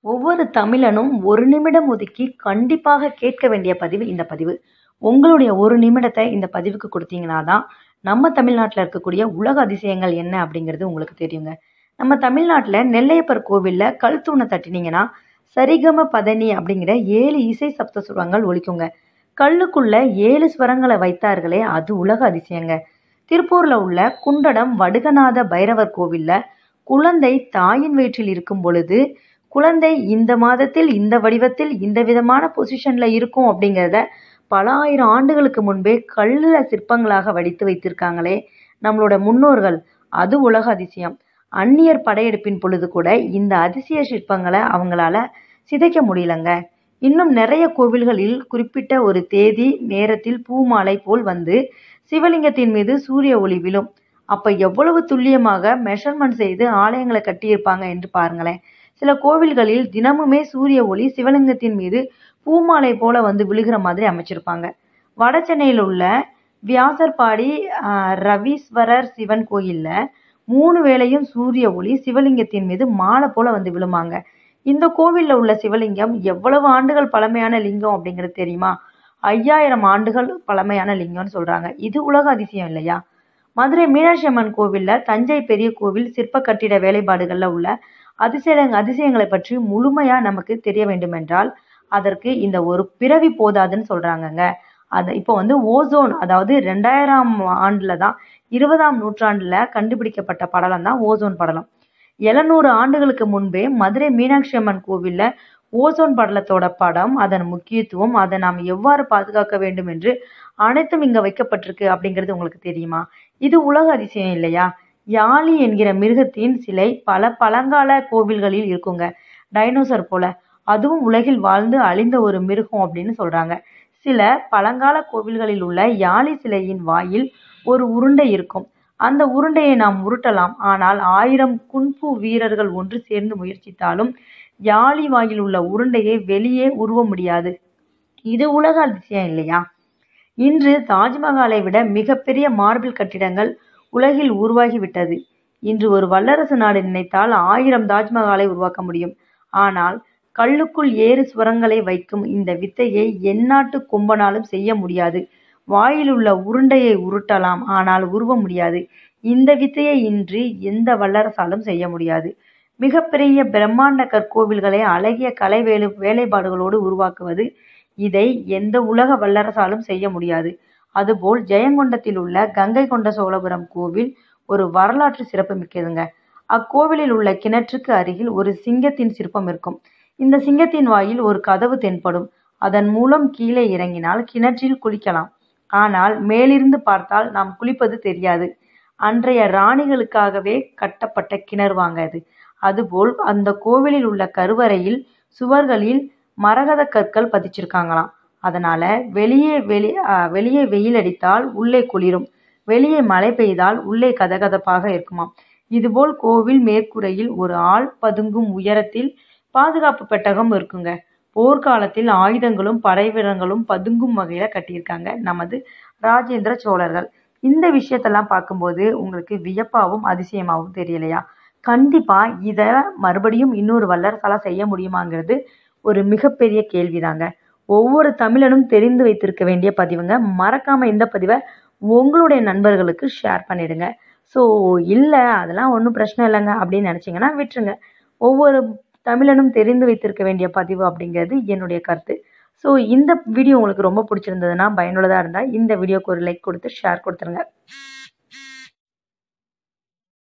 ஒவ்வொரு தமிழனும் ஒரு நிமிடம் ஒதுக்கி கண்டிப்பாக கேட்க வேண்டிய பதிவு இந்த பதிவு உங்களுடைய ஒரு நிமிடத்தை இந்த பதிவுக்கு கொடுத்தீங்கன்னா தான் நம்ம தமிழ்நாட்டில் இருக்கக்கூடிய உலக அதிசயங்கள் என்ன அப்படிங்கிறது உங்களுக்கு தெரியுங்க நம்ம தமிழ்நாட்டில் நெல்லையப்பர் கோவிலில் கல் தூணை தட்டினீங்கன்னா சரிகம பதனி அப்படிங்கிற ஏழு இசை சப்த சுரங்கள் ஒலிக்குங்க கல்லுக்குள்ள ஏழு ஸ்வரங்களை வைத்தார்களே அது உலக அதிசயங்க திருப்பூரில் உள்ள குண்டடம் வடுகநாத பைரவர் கோவிலில் குழந்தை தாயின் வயிற்றில் இருக்கும் பொழுது குழந்தை இந்த மாதத்தில் இந்த வடிவத்தில் இந்த விதமான பொசிஷனில் இருக்கும் அப்படிங்கிறத பல ஆயிரம் ஆண்டுகளுக்கு முன்பே கல்லில் சிற்பங்களாக வடித்து வைத்திருக்காங்களே நம்மளோட முன்னோர்கள் அது உலக அதிசயம் அந்நியர் படையெடுப்பின் பொழுது கூட இந்த அதிசய சிற்பங்களை அவங்களால சிதைக்க முடியலங்க இன்னும் நிறைய கோவில்களில் குறிப்பிட்ட ஒரு தேதி நேரத்தில் பூமாலை போல் வந்து சிவலிங்கத்தின் மீது சூரிய ஒளி விழும் அப்போ எவ்வளவு துல்லியமாக மெஷர்மெண்ட் செய்து ஆலயங்களை கட்டியிருப்பாங்க என்று பாருங்களேன் சில கோவில்களில் தினமுமே சூரிய ஒளி சிவலிங்கத்தின் மீது பூமாலை போல வந்து விழுகிற மாதிரி அமைச்சிருப்பாங்க வட சென்னையில் உள்ள வியாசர்பாடி ஆஹ், ரவீஸ்வரர் சிவன் கோயிலில் மூணு வேளையும் சூரிய ஒளி சிவலிங்கத்தின் மீது மாலை போல வந்து விழுமாங்க இந்த கோவிலில் உள்ள சிவலிங்கம் எவ்வளவு ஆண்டுகள் பழமையான லிங்கம் அப்படிங்கிறது தெரியுமா ஐயாயிரம் ஆண்டுகள் பழமையான லிங்கம்னு சொல்றாங்க இது உலக அதிசயம் இல்லையா மதுரை மீனாட்சி அம்மன் கோவிலில் தஞ்சை பெரிய கோவில் சிற்ப கட்டிட வேலைப்பாடுகளில் உள்ள அதிசய அதிசயங்களை பற்றி முழுமையா நமக்கு தெரிய வேண்டுமென்றால் அதற்கு இந்த ஒரு பிறவி போதாதுன்னு சொல்றாங்கங்க அது இப்போ வந்து ஓசோன் அதாவது ரெண்டாயிரம் ஆண்டுல தான் இருபதாம் நூற்றாண்டுல கண்டுபிடிக்கப்பட்ட படலம் தான் ஓசோன் படலம் எழுநூறு ஆண்டுகளுக்கு முன்பே மதுரை மீனாட்சி அம்மன் கோவில்ல ஓசோன் படலத்தோட படம் அதன் முக்கியத்துவம் அதை நாம் எவ்வாறு பாதுகாக்க வேண்டும் என்று அனைத்தும் இங்க வைக்கப்பட்டிருக்கு அப்படிங்கிறது உங்களுக்கு தெரியுமா இது உலக அதிசயம் இல்லையா யாளி என்கிற மிருகத்தின் சிலை பல பழங்கால கோவில்களில் இருக்குங்க டைனோசர் போல அதுவும் உலகில் வாழ்ந்து அழிந்த ஒரு மிருகம் அப்படின்னு சொல்றாங்க சில பழங்கால கோவில்களில் உள்ள யாளி சிலையின் வாயில் ஒரு உருண்டை இருக்கும் அந்த உருண்டையை நாம் உருட்டலாம் ஆனால் ஆயிரம் குன்பு வீரர்கள் ஒன்று சேர்ந்து முயற்சித்தாலும் யாழி வாயில் உள்ள உருண்டையை வெளியே உருவ முடியாது இது உலக அதிசயம் இல்லையா இன்று தாஜ்மஹாலை விட மிகப்பெரிய மார்பிள் கட்டிடங்கள் உலகில் உருவாகிவிட்டது இன்று ஒரு வல்லரசு நாடு நினைத்தால் ஆயிரம் தாஜ்மஹாலை உருவாக்க முடியும் ஆனால் கல்லுக்குள் ஏறு சுரங்களை வைக்கும் இந்த வித்தையை எந்நாட்டு கொம்பனாலும் செய்ய முடியாது வாயிலுள்ள உருண்டையை உருட்டலாம் ஆனால் உருவ முடியாது இந்த வித்தையை இன்று எந்த வல்லரசாலும் செய்ய முடியாது மிகப்பெரிய பிரம்மாண்ட கற்கோவில்களை அழகிய கலை வேலை வேலைப்பாடுகளோடு உருவாக்குவது இதை எந்த உலக வல்லரசாலும் செய்ய முடியாது அதுபோல் ஜெயங்கொண்டத்தில் உள்ள கங்கை கொண்ட சோழபுரம் கோவில் ஒரு வரலாற்று சிறப்பு மிக்கதுங்க அக்கோவிலில் உள்ள கிணற்றுக்கு அருகில் ஒரு சிங்கத்தின் சிற்பம் இருக்கும் இந்த சிங்கத்தின் வாயில் ஒரு கதவு தென்படும் அதன் மூலம் கீழே இறங்கினால் கிணற்றில் குளிக்கலாம் ஆனால் மேலிருந்து பார்த்தால் நாம் குளிப்பது தெரியாது அன்றைய ராணிகளுக்காகவே கட்டப்பட்ட கிணறுவாங்க அது அதுபோல் அந்த கோவிலில் உள்ள கருவறையில் சுவர்களில் மரகத கற்கள் பதிச்சிருக்காங்களாம் அதனால வெளியே வெளி ஆஹ் வெளியே வெயில் அடித்தால் உள்ளே குளிரும் வெளியே மழை பெய்தால் உள்ளே கதகதப்பாக இருக்குமாம் இதுபோல் கோவில் மேற்கூரையில் ஒரு ஆள் பதுங்கும் உயரத்தில் பாதுகாப்பு பெட்டகம் இருக்குங்க போர்க்காலத்தில் ஆயுதங்களும் படைவீரங்களும் பதுங்கும் வகையில கட்டியிருக்காங்க நமது ராஜேந்திர சோழர்கள் இந்த விஷயத்தெல்லாம் பார்க்கும்போது உங்களுக்கு வியப்பாவும் அதிசயமாகவும் தெரியலையா கண்டிப்பா இதை மறுபடியும் இன்னொரு வல்லரசால செய்ய முடியுமாங்கிறது ஒரு மிகப்பெரிய கேள்விதாங்க ஒவ்வொரு தமிழனும் தெரிந்து வைத்திருக்க வேண்டிய பதிவுங்க மறக்காம இந்த பதிவை உங்களுடைய நண்பர்களுக்கு ஷேர் பண்ணிடுங்க ஸோ இல்லை அதெல்லாம் ஒன்றும் பிரச்சனை இல்லைங்க அப்படின்னு நினச்சிங்கன்னா விட்டுருங்க ஒவ்வொரு தமிழனும் தெரிந்து வைத்திருக்க வேண்டிய பதிவு அப்படிங்கிறது என்னுடைய கருத்து ஸோ இந்த வீடியோ உங்களுக்கு ரொம்ப பிடிச்சிருந்ததுன்னா பயனுள்ளதாக இருந்தால் இந்த வீடியோக்கு ஒரு லைக் கொடுத்து ஷேர் கொடுத்துருங்க